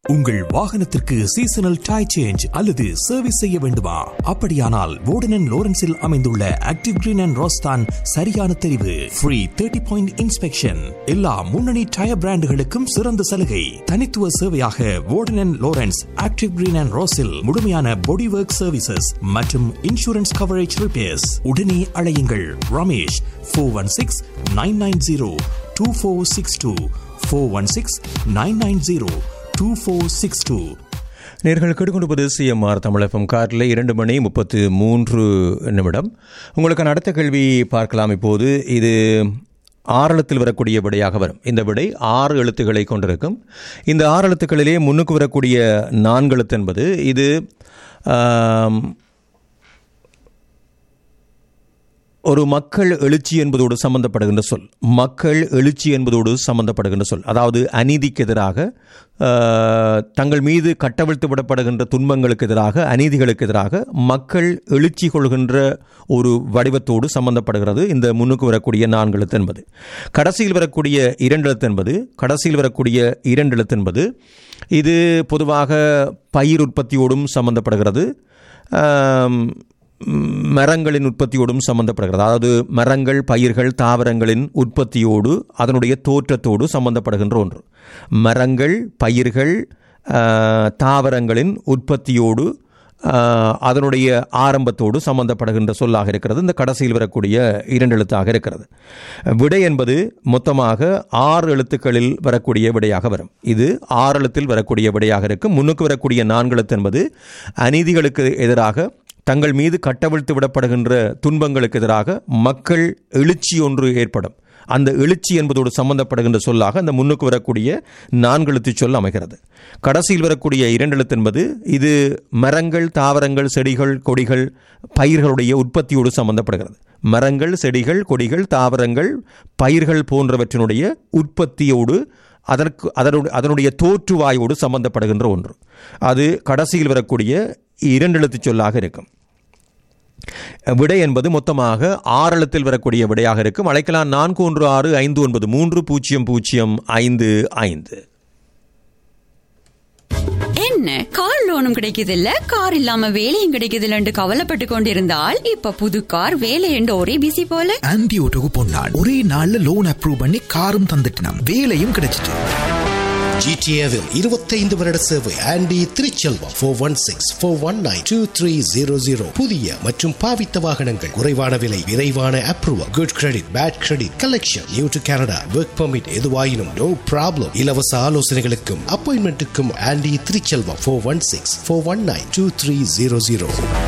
உங்கள் வாகனத்திற்கு seasonal tyre change அல்லது சர்வீஸ் செய்ய வேண்டுமா அப்படியானால் வோர்டன் லோரன்ஸில் அமைந்துள்ள ஆக்டிவ் கிரீன் அண்ட் ரோஸ்தான் சரியான தெரிவு ஃப்ரீ தேர்ட்டி பாயிண்ட் இன்ஸ்பெக்ஷன் எல்லா முன்னணி டயர் பிராண்டுகளுக்கும் சிறந்த சலுகை தனித்துவ சேவையாக Warden Lawrence active green and ரோஸில் முழுமையான பாடி ஒர்க் சர்வீசஸ் மற்றும் இன்சூரன்ஸ் கவரேஜ் ரிப்பேர்ஸ் உடனே அழையுங்கள் Ramesh four one six nine nine zero two four six two four one six nine nine zero two four six two நேர்கள் கேட்டுக்கொண்டிருப்பது CMR தமிழகம் காரில் இரண்டு மணி முப்பத்து மூன்று நிமிடம் உங்களுக்கான அடுத்த கேள்வி பார்க்கலாம் இப்போது இது ஆறு எழுத்தில் வரக்கூடிய விடையாக வரும் இந்த விடை ஆறு எழுத்துக்களை கொண்டிருக்கும் இந்த ஆறு எழுத்துக்களிலே முன்னுக்கு வரக்கூடிய நான்கு எழுத்து என்பது இது ஆம், ஒரு மக்கள் எழுச்சி என்பதோடு சம்பந்தப்படுகின்ற சொல் மக்கள் எழுச்சி என்பதோடு சம்பந்தப்படுகின்ற சொல் அதாவது அநீதிக்கு எதிராக ஆஹ், தங்கள் மீது கட்டவிழ்த்து விடப்படுகின்ற துன்பங்களுக்கு எதிராக அநீதிகளுக்கு எதிராக மக்கள் எழுச்சி கொள்கின்ற ஒரு வடிவத்தோடு சம்பந்தப்படுகிறது இந்த முன்னுக்கு வரக்கூடிய நான்கு எழுத்து என்பது கடைசியில் வரக்கூடிய இரண்டு எழுத்து என்பது கடைசியில் வரக்கூடிய இரண்டு எழுத்து என்பது இது பொதுவாக பயிர் உற்பத்தியோடும் சம்பந்தப்படுகிறது ஆம், மரங்களின் உற்பத்தியோடும் சம்பந்தப்படுகிறது அதாவது மரங்கள் பயிர்கள் தாவரங்களின் உற்பத்தியோடு அதனுடைய தோற்றத்தோடு சம்பந்தப்படுகின்ற ஒன்று மரங்கள் பயிர்கள் ஆஹ், தாவரங்களின் உற்பத்தியோடு ஆஹ், அதனுடைய ஆரம்பத்தோடு சம்பந்தப்படுகின்ற சொல்லாக இருக்கிறது இந்த கடைசியில் வரக்கூடிய இரண்டு எழுத்தாக இருக்கிறது விடை என்பது மொத்தமாக ஆறு எழுத்துக்களில் வரக்கூடிய விடையாக வரும் இது ஆறு எழுத்தில் வரக்கூடிய விடையாக இருக்கும் முன்னுக்கு வரக்கூடிய நான்கு எழுத்து என்பது அநீதிகளுக்கு எதிராக தங்கள் மீது கட்டவிழ்த்து விடப்படுகின்ற துன்பங்களுக்கு எதிராக மக்கள் எழுச்சி ஒன்று ஏற்படும் அந்த எழுச்சி என்பதோடு சம்பந்தப்படுகின்ற சொல்லாக அந்த முன்னுக்கு வரக்கூடிய நான்கு எழுத்து சொல் அமைகிறது கடைசியில் வரக்கூடிய இரண்டு எழுத்து என்பது இது மரங்கள் தாவரங்கள் செடிகள் கொடிகள் பயிர்களுடைய உற்பத்தியோடு சம்பந்தப்படுகிறது மரங்கள் செடிகள் கொடிகள் தாவரங்கள் பயிர்கள் போன்றவற்றினுடைய உற்பத்தியோடு அதற்கு அதனுடைய அதனுடைய தோற்றுவாயோடு சம்பந்தப்படுகின்ற ஒன்று அது கடைசியில் வரக்கூடிய இரண்டு எழுத்து சொல்லாக இருக்கும் விடை என்பது மொத்தமாக ஆறு எழுத்தில் வரக்கூடிய விடையாக இருக்கும் அழைக்கலாம் நான்கு ஒன்று ஆறு ஐந்து ஒன்பது மூன்று பூஜ்ஜியம் பூஜ்ஜியம் ஐந்து ஐந்து என்ன கார் லோனும் கிடைக்குதில்ல கார் இல்லாம வேலையும் கிடைக்குதில்லன்னு கவலைப்பட்டு கொண்டிருந்தால் இப்ப புது கார் வேலை என்று ஒரே பிசி போல ஆன்டி ஓட்டோக்கு பொன்னாள் ஒரே நாள்ல லோன் அப்ரூவ் பண்ணி காரும் தந்துட்டினாம் வேலையும் கிடைச்சிட்டு ஜிடிஏவில் இருபத்தைந்து வருட சேவை Andy Thiruchelvam four one six four one nine two three zero zero புதிய மற்றும் பாவித்த வாகனங்கள் குறைவான விலை விரைவான approval good credit bad credit collection new to Canada work permit எதுவாயினும் நோ ப்ராப்ளம் இலவச ஆலோசனைகளுக்கும் அப்பாயின்மெண்ட்டுக்கும் Andy Thiruchelvam four one six four one nine two three zero zero